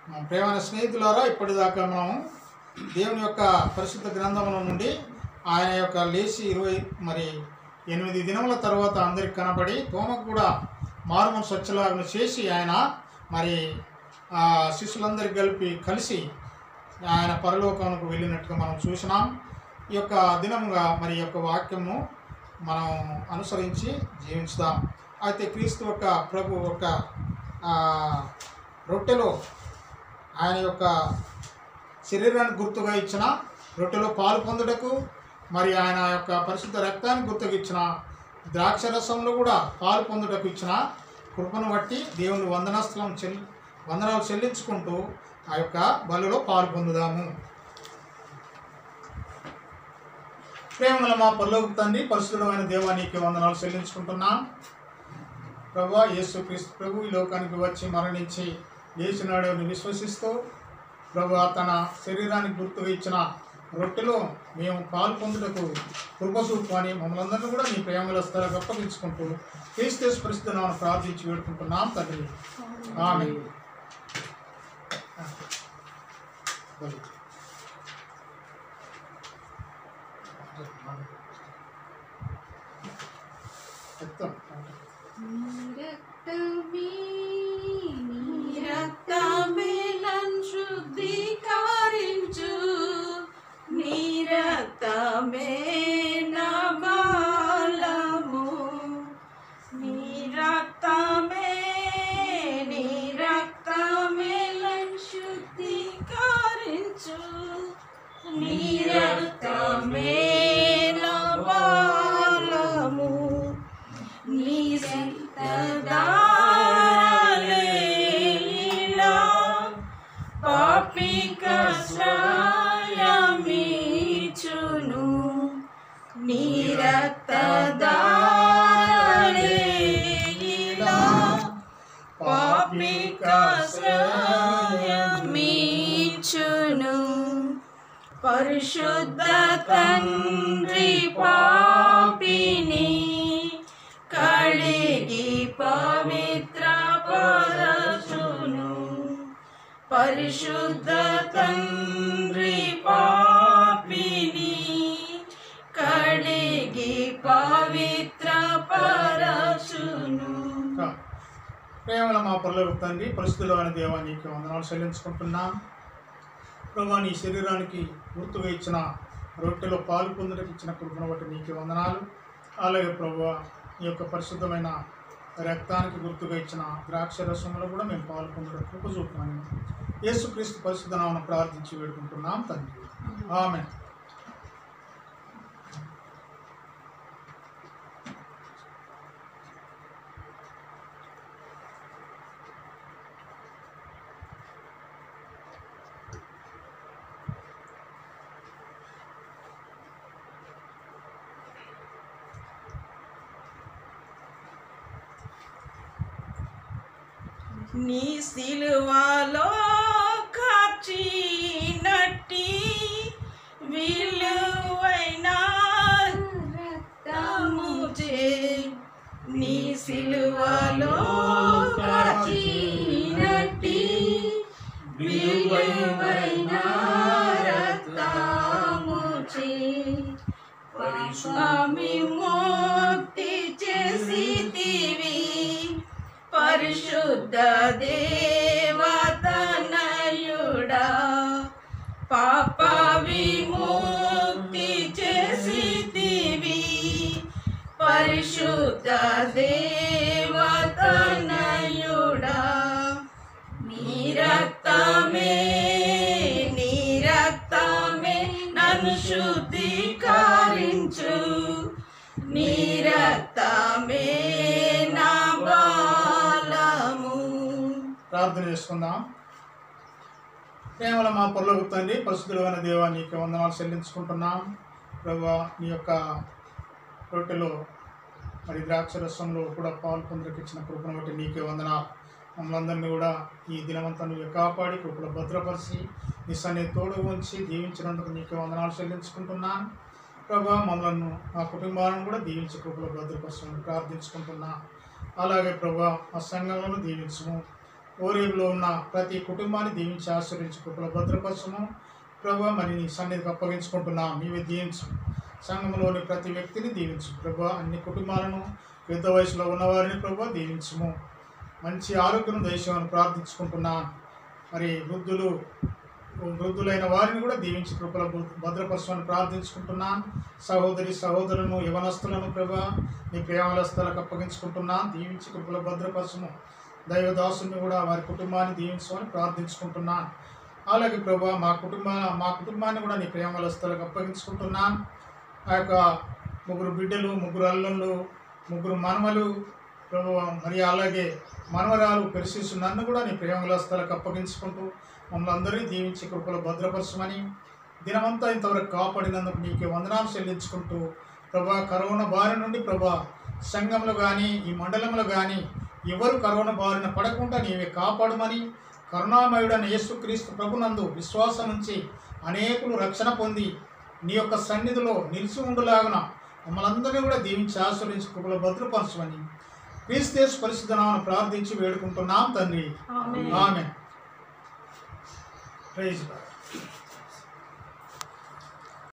ప్రేమైన స్నేహితులారా ఇప్పటిదాకా మనం దేవుని యొక్క పరిశుద్ధ గ్రంథముల నుండి ఆయన యొక్క లేచి ఇరవై మరి ఎనిమిది దినముల తర్వాత అందరికి కనబడి తోమకు కూడా మారుమం స్వచ్ఛలాగను చేసి ఆయన మరి ఆ శిష్యులందరికీ కలిపి కలిసి ఆయన పరలోకానికి వెళ్ళినట్టుగా మనం చూసినాం ఈ యొక్క దినముగా మరి ఈ యొక్క వాక్యము మనం అనుసరించి జీవించుదాం అయితే క్రీస్తు యొక్క ప్రభు యొక్క ఆ, రొట్టెలో ఆయన యొక్క శరీరానికి గుర్తుగా ఇచ్చిన రొట్టెలో పాలు పొందుటకు మరి ఆయన యొక్క పరిశుద్ధ రక్తానికి గుర్తుగా ఇచ్చిన ద్రాక్ష రసంలో కూడా పాలు పొందుటకు ఇచ్చిన కృపను బట్టి దేవుని వందనాస్థలం చెల్ వందనాలు చెల్లించుకుంటూ ఆ యొక్క బలిలో పాలు పొందుదాము ప్రేమల మా పరలోక తండ్రి పరిశుద్ధమైన దేవానికి వందనాలు చెల్లించుకుంటున్నాం ప్రభు యేసు క్రీస్తు ప్రభు ఈ లోకానికి వచ్చి మరణించి లేచినాడు అని విశ్వసిస్తూ ప్రభు తన శరీరానికి గుర్తుగా ఇచ్చిన రొట్టెలో మేము పాలు పొందుటకు కృపసూపు అని మమ్మల్ని అందరినీ కూడా మీ ప్రేమల స్థలకు అప్పగించుకుంటూ క్రీస్తు పరిస్థితులను ప్రార్థించి వేడుకుంటున్నాం తండ్రి ఆమె చెప్తాం రక్తమే నీ రక్తమే నన్ను శుద్ధీకరించు నీ రక్తమే నా బలము నీ రక్తమే నీ రక్తమే నన్ను శుద్ధీకరించు నీ రక్తమే నా బలము నీ సిద్ధదారలేలా పాపిక శ్రాయమీచును నీ రక్తదారలేలా పాపిక శ్రాయమీచును పరిశుద్ధ తండ్రి పాపిని కడిగి పవిత్ర పరచును పరిశుద్ధ తండ్రి పాపిని కడిగి పవిత్ర పరచును ప్రేమల మా పరలోక తండ్రి పరిస్థితులైన దేవానికి వందనాలు చెల్లించుకుంటున్నాం ప్రభా నీ శరీరానికి గుర్తుగా ఇచ్చిన రొట్టెలో పాలు పొందుటకు ఇచ్చిన కృపను బట్టి నీకు వందనాలు అలాగే ప్రభు ఈ యొక్క పరిశుద్ధమైన రక్తానికి గుర్తుగా ఇచ్చిన ద్రాక్ష రసంలో కూడా మేము పాలు పొందడం కృప చూపుతాను యేసుక్రీస్తు పరిశుద్ధ నామను ప్రార్థించి వేడుకుంటున్నాం తండ్రి ఆమె నీ సిలువలో కాచినట్టి విలువైన రక్తముచే నీ సిలువలో కాచినట్టి విలువైన రక్తముచే స్వామి ముక్తి చేసితివి పరిశుద్ధ దేవతనయుడా పాప విముక్తి చేసితివి పరిశుద్ధ దేవతనయుడా నీ రక్తమే నీ రక్తమే నన్ను శుద్ధీకరించు నీ రక్తమే నా బలము ప్రార్థన చేసుకుందాం ప్రేమల మా పొరలోకి తండ్రి పరిశుద్ధులైన దేవా నీకు వందనాలు చెల్లించుకుంటున్నాం ప్రభా నీ యొక్క రొట్టెలో మరి ద్రాక్ష రసంలో కూడా పాలు పొందరికి ఇచ్చిన కృపను బట్టి నీకే వందనాలు మమ్మల్ని అందరినీ కూడా ఈ దినమంతా నువ్వు కాపాడి కృపలో భద్రపరిచి నీ సన్ని తోడు ఉంచి దీవించినందుకు నీకే వందనాలు చెల్లించుకుంటున్నాను ప్రభా మమ్మల్ని మా కుటుంబాలను కూడా దీవించి కృపలో భద్రపరచమని ప్రార్థించుకుంటున్నా అలాగే ప్రభా మా సంఘంలో దీవించము ఓరేపులో ఉన్న ప్రతి కుటుంబాన్ని దీవించి ఆశ్రయించి కృపల భద్రపరచము ప్రభు మరి నీ సన్నిధికి అప్పగించుకుంటున్నాం నీవే దీవించు సంఘంలోని ప్రతి వ్యక్తిని దీవించు ప్రభు అన్ని కుటుంబాలను పెద్ద వయసులో ఉన్నవారిని ప్రభు దీవించుము మంచి ఆరోగ్యం దయచేయమని ప్రార్థించుకుంటున్నాను మరి వృద్ధులు వృద్ధులైన వారిని కూడా దీవించి కృపల భద్రపరచమని ప్రార్థించుకుంటున్నాను సహోదరి సహోదరులను యవనస్తులను ప్రభా నీ ప్రేమలస్తలకు అప్పగించుకుంటున్నాను దీవించి కృపల భద్రపరచము దైవదాసుని కూడా వారి కుటుంబాన్ని దీవించమని ప్రార్థించుకుంటున్నాను అలాగే ప్రభా మా కుటుంబ మా కుటుంబాన్ని కూడా నీ ప్రేమలస్తలకు అప్పగించుకుంటున్నాను ఆ యొక్క ముగ్గురు బిడ్డలు ముగ్గురు అల్లుళ్ళు ముగ్గురు మనమలు ప్రభు మరి అలాగే మనవరాలు పెరిసిసు నన్ను కూడా నీ ప్రేమలస్తలకు అప్పగించుకుంటూ మమ్మల్ని అందరినీ దీవించి కృపలో భద్రపరచమని దినమంతా ఇంతవరకు కాపాడినందుకు నీకే వందనాలు చెల్లించుకుంటూ ప్రభా కరోనా బారి నుండి ప్రభా సంఘంలో కానీ ఈ మండలంలో కానీ ఎవరు కరోనా బారిన పడకుండా నీవే కాపాడమని కరుణామయుడైన యేసుక్రీస్తు ప్రభునందు విశ్వాసం నుంచి అనేకులు రక్షణ పొంది నీ యొక్క సన్నిధిలో నిలిచి ఉండులాగున మమ్మల్ని అందరినీ కూడా దీవించి ఆశ్రయించి కృపలో భద్రపరచమని క్రీస్తేశ్ పరిశుద్ధ నామమున ప్రార్థించి వేడుకుంటున్నాం తండ్రి ఆమేన్. ఆమె ప్రైజ్ గాడ్